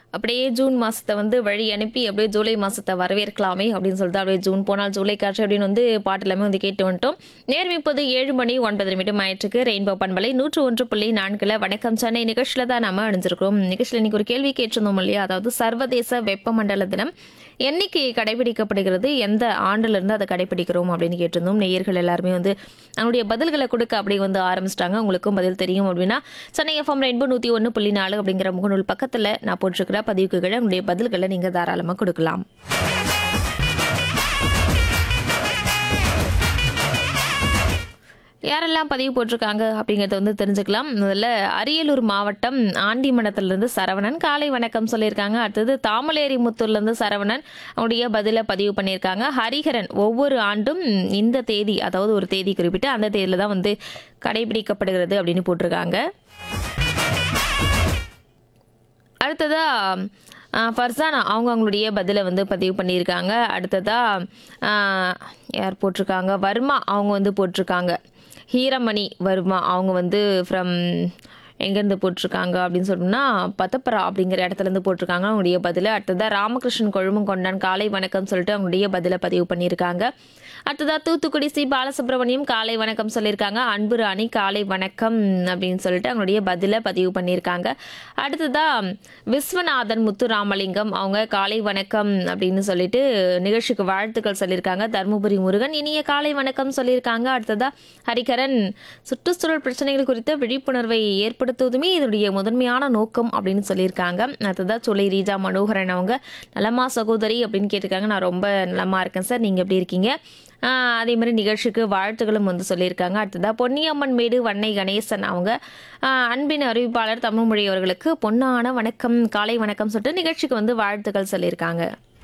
அப்படியே ஜூன் மாசத்தை வந்து வழி அனுப்பி அப்படியே ஜூலை மாசத்தை வரவேற்கலாமே அப்படின்னு சொல்லிட்டு அப்படியே ஜூன் போனால் ஜூலை காற்று அப்படின்னு வந்து பாட்டு எல்லாமே வந்து கேட்டு வந்துட்டோம் நேரம் இப்போது ஏழு மணி ஒன்பது நிமிடம் ஆயிற்றுக்கு ரெயின்போ பண்பலை நூற்று ஒன்று புள்ளி நான்குல வணக்கம் சென்னை நிகழ்ச்சியில தான் நம்ம அணிஞ்சிருக்கிறோம் நிகழ்ச்சியில் இன்னைக்கு ஒரு கேள்வி கேட்டிருந்தோம் இல்லையா அதாவது சர்வதேச வெப்பமண்டல தினம் என்னைக்கு கடைபிடிக்கப்படுகிறது எந்த ஆண்டுல இருந்து அதை கடைபிடிக்கிறோம் அப்படின்னு கேட்டிருந்தோம் நேயர்கள் எல்லாருமே வந்து அவங்களுடைய பதில்களை கொடுக்க அப்படி வந்து ஆரம்பிச்சிட்டாங்க உங்களுக்கும் பதில் தெரியும் அப்படின்னா சென்னை எஃப்எம் ரெயின்போ நூற்றி ஒன்று புள்ளி நாலு அப்படிங்கிற முகநூல் பக்கத்தில் நான் போட்டிருக்கிற பதிவுக்கு கீழே உங்களுடைய பதில்களை நீங்கள் தாராளமாக கொடுக்கலாம் யாரெல்லாம் பதிவு போட்டிருக்காங்க அப்படிங்கிறத வந்து தெரிஞ்சுக்கலாம் முதல்ல அரியலூர் மாவட்டம் ஆண்டிமடத்திலிருந்து சரவணன் காலை வணக்கம் சொல்லியிருக்காங்க அடுத்தது தாமலேரி முத்தூர்லேருந்து சரவணன் அவருடைய பதிலை பதிவு பண்ணியிருக்காங்க ஹரிஹரன் ஒவ்வொரு ஆண்டும் இந்த தேதி அதாவது ஒரு தேதி குறிப்பிட்டு அந்த தேதியில தான் வந்து கடைபிடிக்கப்படுகிறது அப்படின்னு போட்டிருக்காங்க அடுத்ததா ஆ, ஃபர்சானா அவங்க அவங்களுடைய பதிலை வந்து பதிவு பண்ணியிருக்காங்க அடுத்ததா ஆ, யார் போட்டிருக்காங்க வர்மா அவங்க வந்து போட்டிருக்காங்க ஹீரமணி வர்மா அவங்க வந்து ஃப்ரம் எங்கேருந்து போட்டிருக்காங்க அப்படின்னு சொன்னோம்னா பத்தப்பரா அப்படிங்கிற இடத்துல இருந்து போட்டிருக்காங்க அவங்களுடைய பதிலை அடுத்ததா ராமகிருஷ்ணன் கொழும்பும் கொண்டான் காலை வணக்கம் சொல்லிட்டு அவங்களுடைய பதிலை பதிவு பண்ணியிருக்காங்க அடுத்ததா தூத்துக்குடி சி பாலசுப்ரமணியம் காலை வணக்கம் சொல்லியிருக்காங்க அன்பு ராணி காலை வணக்கம் அப்படின்னு சொல்லிட்டு அவங்களுடைய பதிலை பதிவு பண்ணியிருக்காங்க அடுத்ததா விஸ்வநாதன் முத்துராமலிங்கம் அவங்க காலை வணக்கம் அப்படின்னு சொல்லிட்டு நிகழ்ச்சிக்கு வாழ்த்துக்கள் சொல்லியிருக்காங்க தருமபுரி முருகன் இனிய காலை வணக்கம் சொல்லியிருக்காங்க அடுத்ததா ஹரிகரன் சுற்றுச்சூழல் பிரச்சனைகள் குறித்த விழிப்புணர்வை ஏற்படுத்துவதுமே இதனுடைய முதன்மையான நோக்கம் அப்படின்னு சொல்லியிருக்காங்க அடுத்ததா சுலை ரீஜா மனோகரன் அவங்க நலமா சகோதரி அப்படின்னு கேட்டிருக்காங்க நான் ரொம்ப நலமா இருக்கேன் சார் நீங்க எப்படி இருக்கீங்க ஆஹ் அதே மாதிரி நிகழ்ச்சிக்கு வாழ்த்துக்களும் வந்து சொல்லியிருக்காங்க அடுத்ததா பொன்னியம்மன் மேடு வன்னை கணேசன் அவங்க ஆஹ் அன்பின் அறிவிப்பாளர் தமிழ்மொழி அவர்களுக்கு பொன்னான வணக்கம் காலை வணக்கம் சொல்லிட்டு நிகழ்ச்சிக்கு வந்து வாழ்த்துக்கள் சொல்லியிருக்காங்க